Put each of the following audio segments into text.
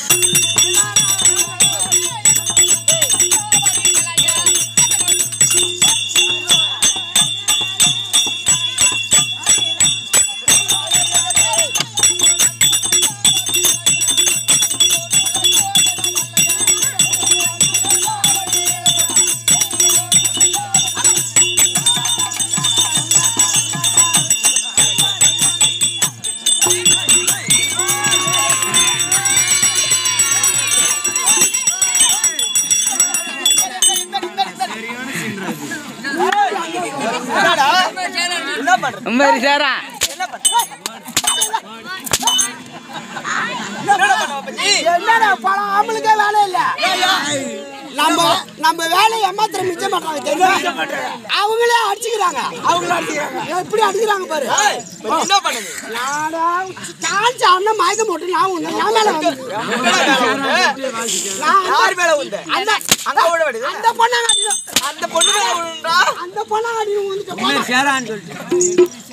மாதிரி சேரா என்னடா படம் ஆம்பளுக்கே வேலை இல்ல நம்ம நம்ம வேலையை ஏமாத்திர மிச்சம் பண்றாங்க தெரியுமா அவங்களே அடிச்சுக்கிறாங்க அவங்களே அடிச்சுக்கிறாங்க எப்படி அடிக்கிறாங்க பாரு என்ன பண்ணுது நாடா சான்ஸ் அண்ணன் மயக்கம் போட்டு நான் உன்னை என் மேல வந்து நான் யார் மேல உண்டு அந்த அங்க விட வேண்டியது அந்த பொண்ணாங்க அடிக்கணும். அந்த பொண்ணு மேல விழுந்தா அந்த பொண்ணாங்க அடிக்கணும் வந்துட்டு போடா.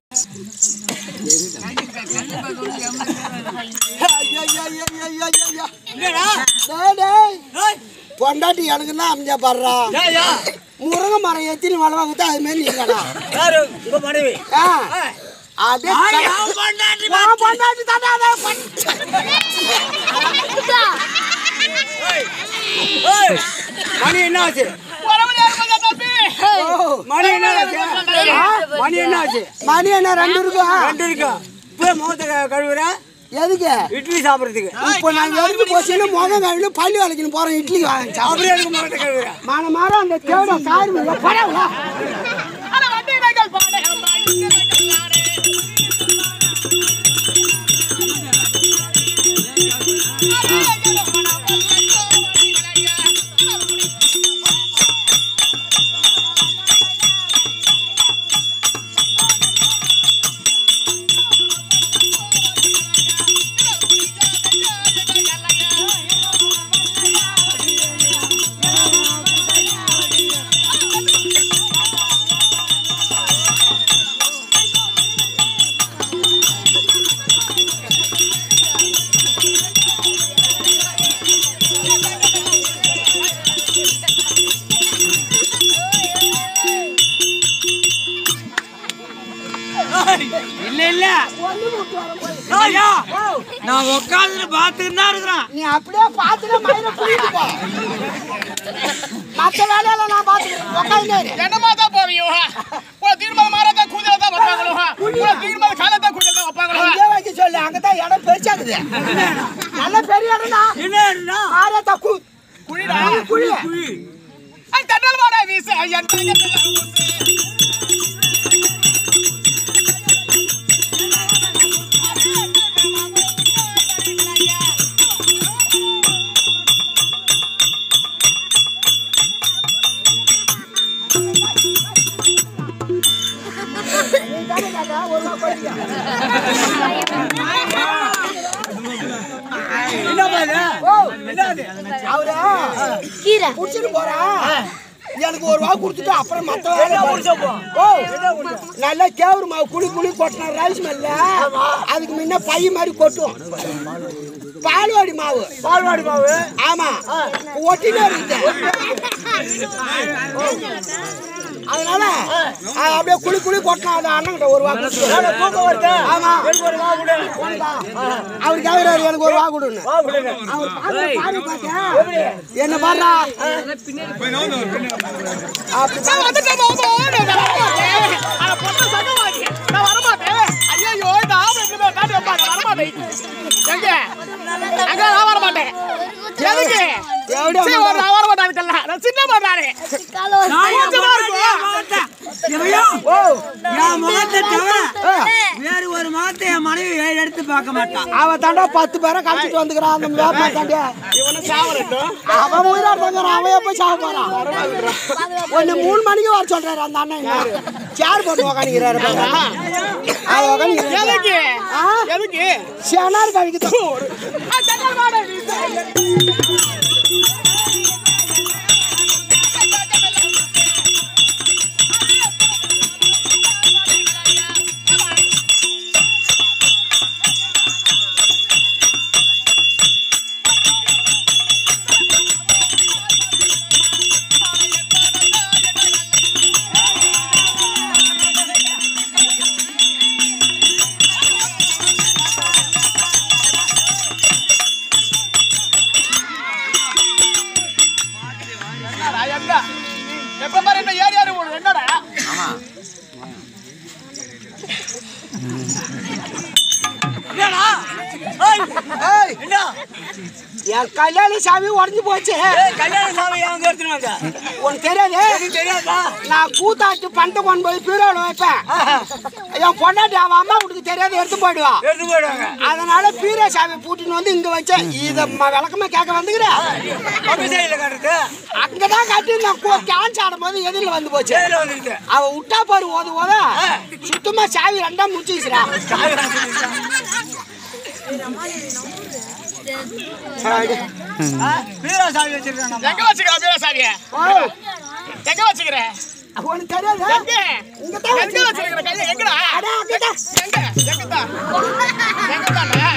ஐயா, ஐயா, ஐயா, ஐயா, ஐயா, ஐயா. டேய், டேய். பொண்டாட்டி எனக்குன்னா அமைஞ்சா பாடுறா முருங்கை மரம் எத்தினி வளவாங்க அது மாதிரி நீங்கடா யாரு உங்க மனைவி ஆ. அது உன் பொண்டாட்டி தாண்டா அதை பண்ணி- மணி என்ன ஆச்சு ஓ. மணி என்ன ஆச்சு மணி என்ன ஆச்சு மணி என்ன ரெண்டு இருக்கா ரெண்டு இருக்கா இப்போ முகத்தை கழுவுற எதுக்கு இட்லி சாப்பிட்றதுக்கு இப்போ நான் எடுத்து போச்சுன்னு முகம் கழுவி பள்ளி வேலைக்கு போறேன் இட்லி வாங்க சாப்பிட அப்படியே எனக்கு முகத்தை கழுவுற மான மாற அந்த தேவட கார் படவா இல்ல இல்ல ஐயா நான் உட்காந்து பாத்துக்கிட்டு தான் இருக்கிறேன் நீ அப்படியே பார்த்துட்டு மயில புரியுது போ மற்ற வேலையில நான் பார்த்துக்கிறேன் உட்காந்து என்னமா தான் போவியோ ஒரு தீர்மானம் மாறாத கூதல தான் வைப்பாங்களோ ஒரு தீர்மானம் காலத்தை கூதல தான் வைப்பாங்களோ அங்கே வைக்க சொல்லு அங்கதான் இடம் பெருசாக்குது நல்ல பெரிய இடம்டா என்ன மாறே தக்கு குழிடா குழி அது தட்டல் வாடா வீசு ஐயா என்ன பாரு அவரா கீரை குடிச்சிட்டு போறா எனக்கு ஒரு வா கொடுத்துட்டு அப்புறம் மத்த வேலை பாரு. ஓ நல்லா கேவுரு மாவு குளி குளி கொட்டின ரைஸ் மேல அதுக்கு முன்ன பை மாதிரி கொட்டும் பால்வாடி மாவு பால்வாடி மாவு ஆமா ஒட்டினே இருக்குது அதனால அது அப்படியே குளி குளி கொட்டினா அது அண்ணன்கிட்ட ஒரு வா கொடுத்துட்டு தூக்கம் வருது ஆமா எனக்கு ஒரு வா கொடு அவர் கேக்குறாரு எனக்கு ஒரு வா கொடுன்னு வா கொடுங்க அவர் பாரு பாரு பாத்தியா? என்ன பாடுறா அப்படி நான் வந்துட்டேன் மாமா நான் வரமாட்டேன் அட பொண்ணு சங்கமாக்கி நான் வரமாட்டேன் ஐயோ இந்த ஆம்பளை எப்படி போய் காட்டி வைப்பாங்க வரமாட்டேன் எங்க அங்க நான் வரமாட்டேன் எதுக்கு எவடி சரி, ஒரு நான் வரமாட்டேன் அதுக்கெல்லாம் நான் சின்ன மாட்டானே கொஞ்சமா இருக்கும் ஓ என் முகத்தை தவிர வேறு ஒரு முகத்தை என் மனைவி ஏழு எடுத்து பார்க்க மாட்டான் அவ தாண்டா பத்து பேரை கழிச்சிட்டு வந்துக்கிறான் அந்த வேப்பா தாண்டியா இவனை சாவரட்டும் அவன் உயிரா இருந்தாங்கிறான் அவன் எப்ப சாக போறான் ஒன்னு மூணு மணிக்கு வர சொல்றாரு அந்த அண்ணன் சேர் போட்டு உக்காணிக்கிறாரு அது உக்காணிக்கிறாரு எதுக்கு ஆ? எதுக்கு சேனார் கழிக்குது ஆ, தட்டல் வாடா வீசு என் கல்யாண சாமி உடஞ்சு போச்சு கல்யாண சாமி அவங்க எடுத்துன்னு வந்த உனக்கு தெரியாது எனக்கு தெரியாதா நான் கூத்தாட்டு பணத்தை கொண்டு போய் பீரோவில் வைப்பேன் என் பொண்டாட்டி அவன் அம்மா வீட்டுக்கு தெரியாது எடுத்து போயிடுவான் எடுத்து போயிடுவாங்க அதனால பீரோ சாமி பூட்டின்னு வந்து இங்க வச்சேன் இத ம- விளக்கமா கேட்க வந்துக்கிறேன் அப்படி சைடில் கட்டுறது அங்கதான் கட்டி நான் டான்ஸ் ஆடும்போது எதிரில் வந்து போச்சு சைடில் வந்துருக்கு அவ விட்டா பாரு ஓது ஓத சுத்தமா சாவி ரெண்டா முடிச்சுக்கிறா வீரா சாமி வச்சிருக்காங்க நம்ம எங்க வச்சுக்கிற வீரசாமிய எங்க வச்சுக்கிற உனக்கு தெரியாது எங்க இங்கதான் எங்க வச்சுக்கிற கைய எங்கடா அடா, அங்கதான். எங்க எங்கடா எங்கடா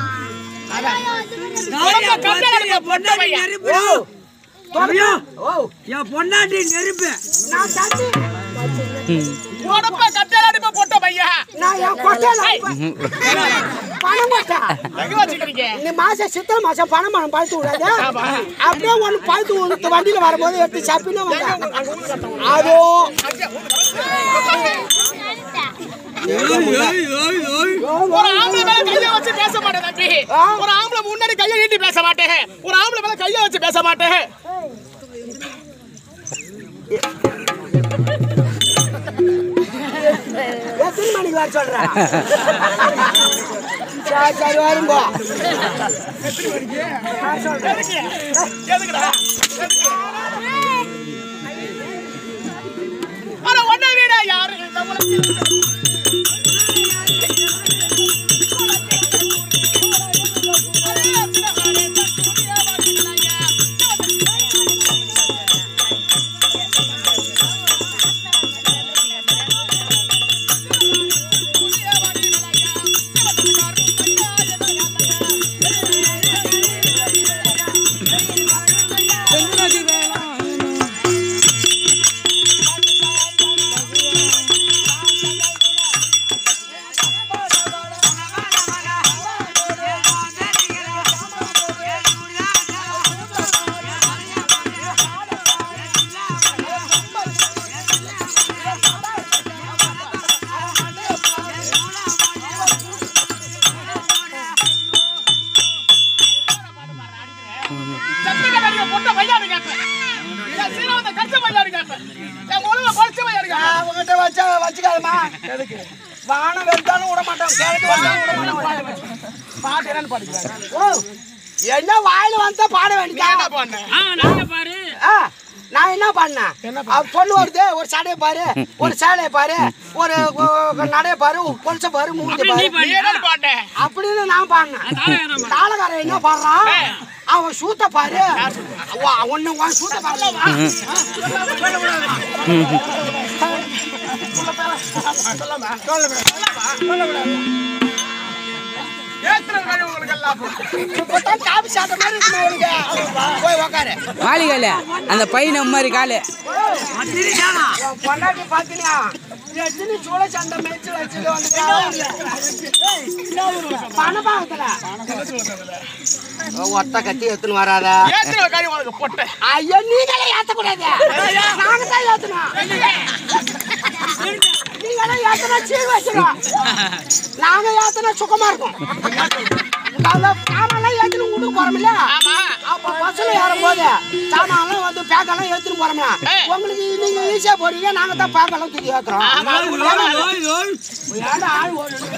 நாளைய பார்த்து என் பொண்டாட்டி நெருப்பு ஓ, தொடர்ந்து. ஓ, என் பொண்டாட்டி நெருப்பு நான் தண்ணி உடம்ப கட்டலாடி போட்ட பையன் நான் என் கொட்டையில பணம் கொட்டா எங்க வச்சுக்கிறீங்க இந்த மாசம் சித்திரை மாசம் பணம் பணம் பழுத்து விடாது அப்படியே ஒன்று பழுத்து விழுத்து வண்டியில் வரும்போது எடுத்து சாப்பின்னு வந்தேன் அதோ ஒரு ஆம்பளை மேல கைய வச்சு பேச மாட்டேன் தம்பி ஒரு ஆம்பளை முன்னாடி கைய நீட்டி பேச மாட்டேன் ஒரு ஆம்பளை மேல கைய வச்சு பேச மாட்டேன் எத்தனை மணிக்கு வர சொல்றேன் சரி சரி வரும்போ எதுக்கு எதுக்குடா ஆனா ஒன்ன வீடா யாரு இந்த உலகத்தில் சத்தியமா நீங்க பொட்ட பையாடு கேட்பேன் என் சீரவத்தை கச்ச பையாடு கேட்பேன் என் உழவை குறைச்ச பையாடு கேட்பேன் அவங்ககிட்ட வச்சா வச்சுக்காதம்மா வானம் வெறுத்தாலும் விட மாட்டோம் கிழக்கு வந்தாலும் விட மாட்டோம் பாட்டு என்னன்னு பாடுகிறாங்க ஓ என்ன வாயில வந்தா பாட வேண்டியதா என்ன பண்ண ஆ, நான் என்ன பண்ணேன் அவ பொண்ணு வருது ஒரு சடையை பாரு ஒரு சேலையை பாரு ஒரு ஒ- நடைய பாரு ஒரு கொலுசை பாரு மூஞ்சி பாரு நீ என்ன பாட்ட அப்படின்னு நான் பாடினேன் தாளக்காரன் என்ன பாடுறான் அவன் சூத்த பாரு வா, ஒண்ணு உன் சூத்த பாரு ஏத்துற கழிவு உங்களுக்கு எல்லாம் இப்பதான் காபி சாப்பிட்ட மாதிரி இருக்கு அவனுக்கு. போய் உக்காரு மாளிகையில் அந்த பையன் மாதிரி காலு உன் பொண்டாட்டி பாத்தினியா எத்தனை சூழ சண்டை மேய்ச்சி வச்சுட்டு வந்து பணபாகத்துல ஒத்த கட்டி எடுத்துன்னு வராத ஏத்துற கழிவு உங்களுக்கு பொட்ட ஐயோ நீங்களே ஏத்தக்கூடாது நாங்க தான் ஏத்தணும் நீங்களே ஏத்தனா சீர் வச்சிடும் நாங்க ஏத்தனா சுகமா இருக்கும் சாமான்லாம் ஏத்துன்னு வீட்டுக்கு போறோம்ல ஆமா அப்ப பஸ்ல ஏறும்போது சாமான்லாம் வந்து பேக்கெல்லாம் ஏத்துன்னு போறோம்ல உங்களுக்கு நீங்க ஈஸியா போறீங்க நாங்க தான் பேக்கெல்லாம் தூக்கி ஏத்துறோம் ஏன்டா ஆள் ஓடுது?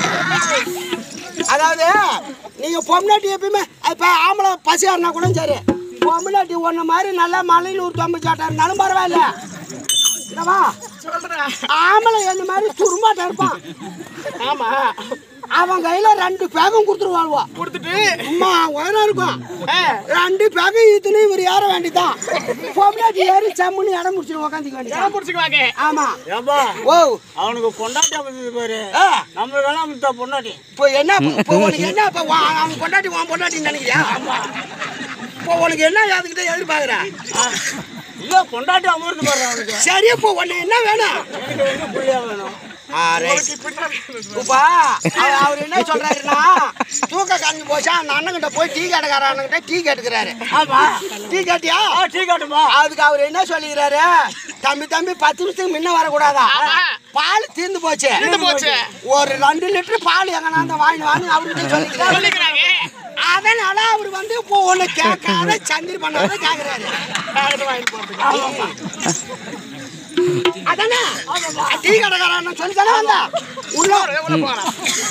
அதாவது நீங்க பொம்னாட்டி எப்பயுமே இப்ப ஆம்பளை பசி ஏறினா கூட சரி பொம்னாட்டி ஒண்ணு மாதிரி நல்லா மலையில் தொம்பு சாட்டா இருந்தாலும் பரவாயில்ல என்னவா சொல்றேன் ஆம்பளை என்ன மாதிரி துரும்பாட்டம் இருப்பான் ஆமா அவன் கையில ரெண்டு பேகம் கொடுத்துருவாள்வா கொடுத்துட்டு அம்மா உயரம் இருக்கும் ஆ, ரெண்டு பேகம் ஈத்துன்னு இவர் ஏற வேண்டியதான் பொம்னாட்டி ஏறி சம்முன்னு இடம் முடிச்சுட்டு உக்காந்துக்க வேண்டியதான் இடம் பிடிச்சிக்குவாங்க ஆமா ஏம்பா ஓ அவனுக்கு பொண்டாட்டி அமைச்சது பாரு ஆ, நம்மளுக்கெல்லாம் அமைச்சா பொண்டாட்டி இப்போ என்ன இப்போ உனக்கு என்ன இப்போ வா- அவன் பொண்டாட்டி உன் பொண்டாட்டின்னு நினைக்கிறியா இப்போ உனக்கு என்ன அதுக்கிட்ட எதிர்பார்க்குற இல்ல பொண்டாட்டி அமர்ந்து பாரு அவனுக்கு சரி இப்போ உன்னை என்ன வேணும் எனக்கு வந்து புள்ளியா வேணும் ஆ ரைட் இப்பா அவர் அவர் என்ன சொல்றாருன்னா தூக்க காஞ்சி போச்சா அந்த அண்ணன்கிட்ட போய் டீ கடைக்கார அண்ணன்கிட்ட டீ கேட்டுக்கிறாரு ஆமா டீ கேட்டியா ஆ டீ காட்டுமா அதுக்கு அவர் என்ன சொல்லிக்கிறாரு தம்பி தம்பி பத்து நிமிஷத்துக்கு முன்ன வரக்கூடாதா ஆமா. பால் தீர்ந்து போச்சு தீர்ந்து போச்சு. ஒரு ரெண்டு லிட்டர் பால் எங்கன்னா அந்த வாங்கி வாங்கி அவர்கிட்ட சொல்லிக்கிறாரு சொல்லிக்கிறாங்க அத அதனால அவர் வந்து இப்போ ஒண்ணு கேட்காத சந்திரி பண்ணாத கேக்குறாரு கேக்கட்டு வாங்கிட்டு போறதுக்கு. அதானே டீ கடைக்காரன் சொல்லி தானே வந்தா உள்ள உள்ள உள்ள போகலாம்.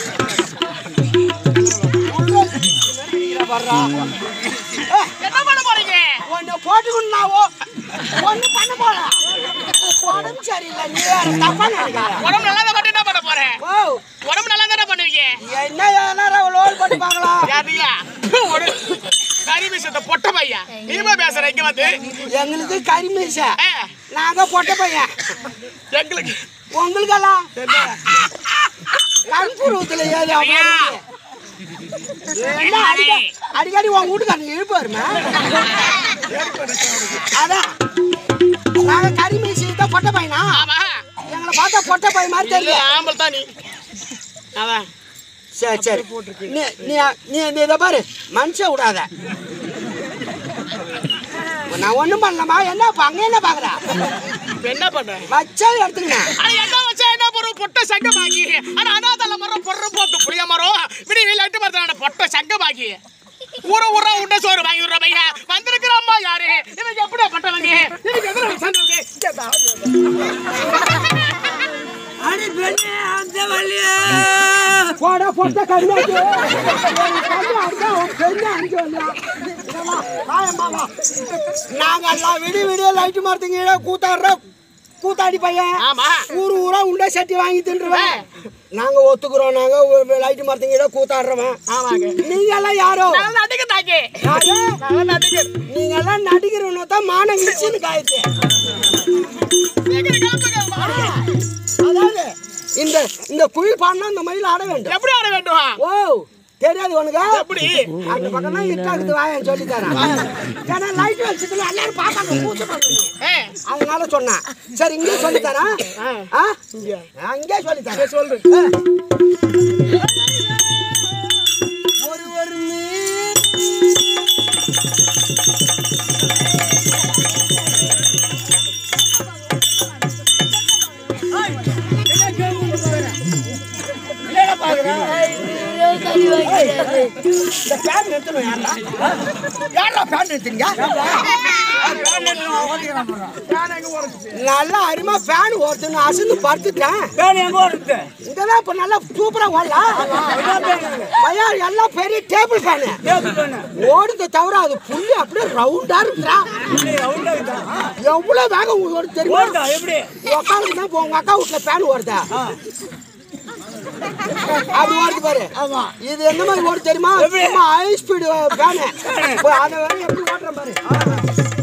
வர்றா என்ன பண்ண போறீங்க ஒன்னு போட்டுக்கணும்னாவோ ஒண்ணு பண்ண போற உடம்பு சரியில்லை நீ வேற தப்பா நினைக்காத உடம்பு நல்லா தான் என்ன பண்ண போறேன் ஓ உடம்பு நல்லா தானே பண்ணுவீங்க என்ன ஏதாவது லோல் பண்ணி பார்க்கலாம் யாருயா ஒரு கறி விஷயத்த பொட்ட பையா இனிமே பேசுறேன் இங்க வந்து எங்களுக்கு கறி மீச ஆ, நாங்க பொட்ட பையன் எங்களுக்கு உங்களுக்கெல்லாம் கண்புருவத்துல ஏறி ஐயா. என்ன அடிக்க- அடிக்கடி உன் வீட்டுக்காரங்க இழுப்பாருமா அதான் நாங்க கறி மீசி தான் பொட்ட பையனா ஆமா எங்களை பார்த்தா பொட்ட பையன் மாதிரி இல்ல தெரியல ஆம்பல் தான் நீ அதான் சரி சரி நீ நீ நீ நீ இதை பாரு மனுஷன் விடாத நான் ஒண்ணும் பண்ணலமா என்ன இப்ப அங்க என்ன பாக்குற இப்ப என்ன பண்ற வச்சா எடுத்துக்கினேன் ஆனா என்ன வச்சா என்ன போறோம் பொட்ட சங்க பாக்கி ஆனா அனாதல மரம் பொற போட்டு புளிய மரம் விடி வீல எட்டு மரத்தான பொட்ட சங்க பாக்கி ஊர ஊரா உண்ட சோறு வாங்கி விடுற பையா வந்திருக்கிற அம்மா யாரு இவங்க எப்படி பட்டவங்க இதுக்கு எதிர சந்தவங்க அடி பெண்ணே அந்த வழியே போடா பொட்ட கண்ணாச்சு நாங்க எல்லாம் விடி விடிய லைட் மரத்துக்கு கூத்தாடுற கூத்தாடி பையன் ஆமா ஊரு ஊரா உண்டை சட்டி வாங்கி தின்றுவேன் நாங்க ஒத்துக்குறோம் நாங்க லைட் மரத்துக்கு கூத்தாடுறவன் ஆமாங்க நீங்க எல்லாம் யாரோ நான் நடிக்க தாக்கி யாரு? நான் நடிக்க நீங்க எல்லாம் நடிக்கிறவன தான் மானம் கிழிச்சுன்னு காயுது சீக்கிரம் கிளம்புங்க வாங்க. அதாவது இந்த இந்த குயில் பாடினா இந்த மயில் ஆட வேண்டும் எப்படி ஆட வேண்டும் ஓ தெரியாது உனக்கு எப்படி அந்த பக்கம் தான் இருட்டாக்குது வாயன் சொல்லி தரேன் ஏன்னா லைட் வச்சதுல எல்லாரும் பார்ப்பாங்க பூச்சி பண்ணுவீங்க ஏ அதனால சொன்னேன் சரி இங்கே சொல்லி தரேன் ஆ நான் இங்கே சொல்லி தரேன் சொல்லு ஒரு ஒரு மீன் இந்த ஃபேன் நிறுத்தணும் யாரா யாரா ஃபேன் நிறுத்துறீங்க நல்லா அருமா ஃபேன் ஓடுதுன்னு அசந்து படுத்துட்டேன் பேர் எங்க ஓடுது இதெல்லாம் இப்ப நல்லா சூப்பரா ஓடலாம் பையா எல்லாம் பெரிய டேபிள் ஃபேனு ஓடுது தவிர அது புள்ளி அப்படியே ரவுண்டா இருக்குறா எவ்வளவு வேகம் ஓடுது தெரியுமா எப்படி உட்காந்து தான் உங்க அக்கா வீட்டுல ஃபேன் ஓடுதா அப்படி ஓடுது பாரு இது எந்த மாதிரி ஓடுது தெரியுமா சும்மா ஹை ஸ்பீடு ஃபேனு அதை வேற எப்படி ஓட்டுறேன் பாரு